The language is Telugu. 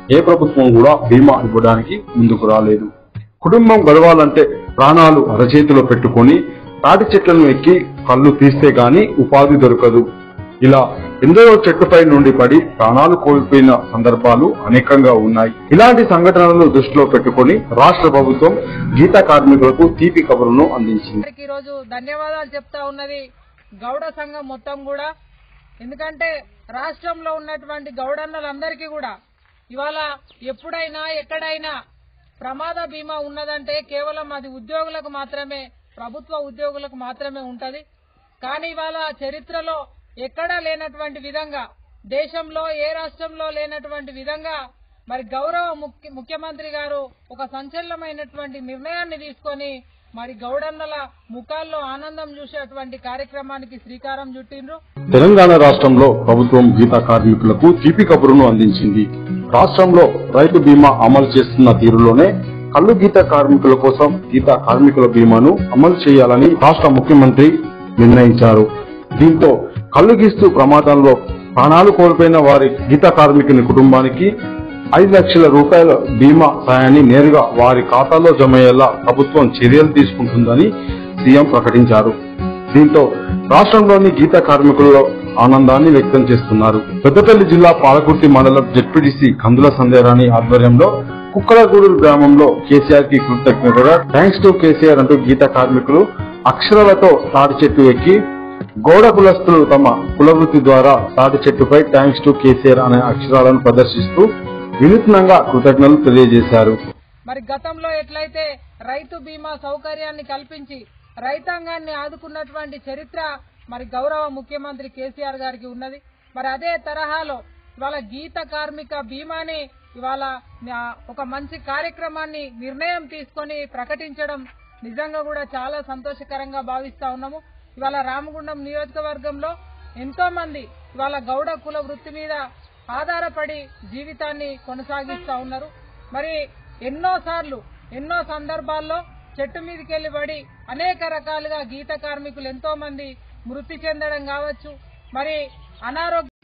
ఏ ప్రభుత్వం కూడా బీమా ఇవ్వడానికి ముందుకు రాలేదు కుటుంబం గడవాలంటే ప్రాణాలు అరచేతిలో పెట్టుకొని తాటి చెట్లను ఎక్కి కళ్ళు తీస్తే గాని ఉపాధి దొరకదు ఇలా ఎందరో చెట్టుపై నుండి పడి ప్రాణాలు కోల్పోయిన సందర్భాలు అనేకంగా ఉన్నాయి ఇలాంటి సంఘటనలను దృష్టిలో పెట్టుకొని రాష్ట్ర ప్రభుత్వం గీత కార్మికులకు తీపి కబురును అందించింది అందరికి ఈరోజు ధన్యవాదాలు చెప్తా ఉన్నది గౌడ సంఘం మొత్తం కూడా ఎందుకంటే రాష్ట్రంలో ఉన్నటువంటి గౌడన్నలందరికీ కూడా ఇవాళ ఎప్పుడైనా ఎక్కడైనా ప్రమాద బీమా ఉన్నదంటే కేవలం అది ఉద్యోగులకు మాత్రమే ప్రభుత్వ ఉద్యోగులకు మాత్రమే ఉంటది కానీ ఇవాళ చరిత్రలో ఎక్కడా లేనటువంటి విధంగా దేశంలో ఏ రాష్ట్రంలో లేనటువంటి విధంగా మరి గౌరవ ముఖ్య- ముఖ్యమంత్రి గారు ఒక సంచలనమైనటువంటి నిర్ణయాన్ని తీసుకొని మరి గౌడన్నల ముఖాల్లో ఆనందం చూసేటువంటి కార్యక్రమానికి శ్రీకారం చుట్టిండ్రు తెలంగాణ రాష్ట్రంలో ప్రభుత్వం గీత కార్మికులకు తీపి కబురును అందించింది రాష్ట్రంలో రైతు బీమా అమలు చేస్తున్న తీరులోనే కల్లు గీత కార్మికుల కోసం గీత కార్మికుల బీమాను అమలు చేయాలని రాష్ట్ర ముఖ్యమంత్రి నిర్ణయించారు దీంతో కల్లు గీస్తూ ప్రమాదంలో ప్రాణాలు కోల్పోయిన వారి గీత కార్మికుని కుటుంబానికి ఐదు లక్షల రూపాయల బీమా సాయాన్ని నేరుగా వారి ఖాతాలో జమ అయ్యేలా ప్రభుత్వం చర్యలు తీసుకుంటుందని సీఎం ప్రకటించారు దీంతో రాష్ట్రంలోని గీత కార్మికుల్లో ఆనందాన్ని వ్యక్తం చేస్తున్నారు పెద్దపల్లి జిల్లా పాలకుర్తి మండలం జెడ్పీటీసీ కందుల సందేరాణి ఆధ్వర్యంలో కుక్కలగూడూరు గ్రామంలో కేసీఆర్ కి కృతజ్ఞతగా థ్యాంక్స్ టు కేసీఆర్ అంటూ గీత కార్మికులు అక్షరాలతో తాటి చెట్టు ఎక్కి గౌడ కులస్తులు తమ కులవృత్తి ద్వారా తాటి చెట్టుపై థ్యాంక్స్ టు కేసీఆర్ అనే అక్షరాలను ప్రదర్శిస్తూ వినూత్నంగా కృతజ్ఞతలు తెలియజేశారు మరి గతంలో ఎట్లయితే రైతు బీమా సౌకర్యాన్ని కల్పించి రైతాంగాన్ని ఆదుకున్నటువంటి చరిత్ర మరి గౌరవ ముఖ్యమంత్రి కేసీఆర్ గారికి ఉన్నది మరి అదే తరహాలో ఇవాళ గీత కార్మిక బీమాని ఇవాళ ఆ, ఒక మంచి కార్యక్రమాన్ని నిర్ణయం తీసుకొని ప్రకటించడం నిజంగా కూడా చాలా సంతోషకరంగా భావిస్తా ఉన్నాము ఇవాళ రామగుండం నియోజకవర్గంలో ఎంతో మంది ఇవాళ గౌడ కుల వృత్తి మీద ఆధారపడి జీవితాన్ని కొనసాగిస్తా ఉన్నారు మరి ఎన్నో సార్లు ఎన్నో సందర్భాల్లో చెట్టు మీదకెళ్లి పడి అనేక రకాలుగా గీత కార్మికులు ఎంతో మంది మృతి చెందడం కావచ్చు మరి అనారోగ్య